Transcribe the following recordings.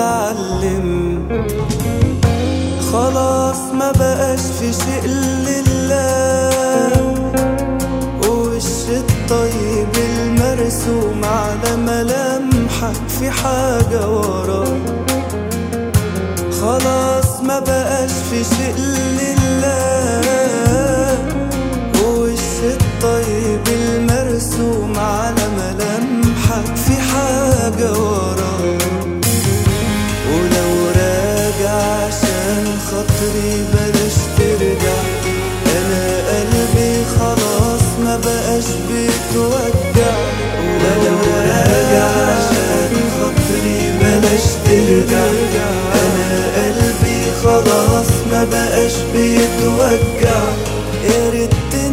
اتعلم خلاص ما بقاش في شيء لله وش الطيب المرسوم على ملامحك في حاجة وراه خلاص ما بقاش في شيء لله وش الطيب المرسوم على ملامحك في حاجة وراه ولو راجع عشان خاطري بلاش ترجع انا قلبي خلاص ما بقاش بيتوجع ولو راجع عشان خاطري بلاش ترجع انا قلبي خلاص ما بقاش بيتوجع يا ريت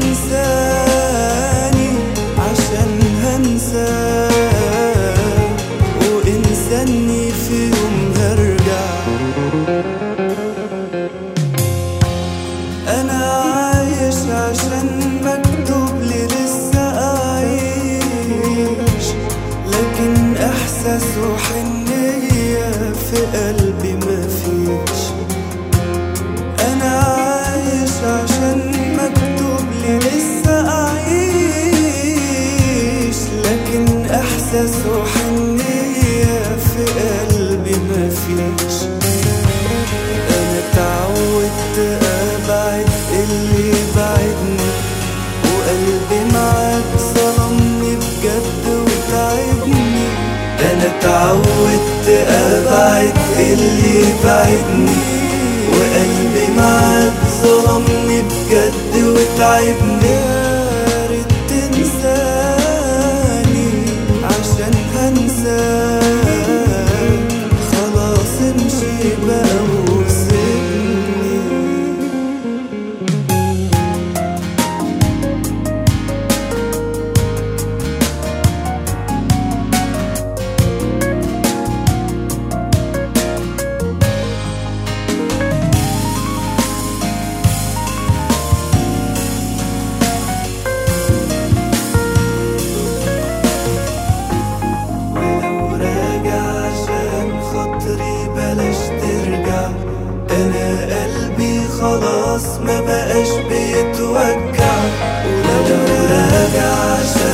تنساني عشان هنساك وانساني في يوم هرجع انا عايش عشان مكتوب لي لسه اعيش لكن احساس وحنية في قلبي مفيش انا عايش عشان مكتوب لي لسه اعيش لكن احساس وحنية في قلبي مفيش انا اتعودت ابعد اللي بعدني وقلبي معاك ظلمني بجد وتعبني انا اتعودت ابعد اللي بعدني وقلبي معاك ظلمني بجد وتعبني يا ريت تنساني عشان هنساك خلاص امشي بقى وسيبني ولو راجع عشان خاطري بلاش ترجع انا قلبي خلاص ما بقاش بيتوجع ولو راجع عشان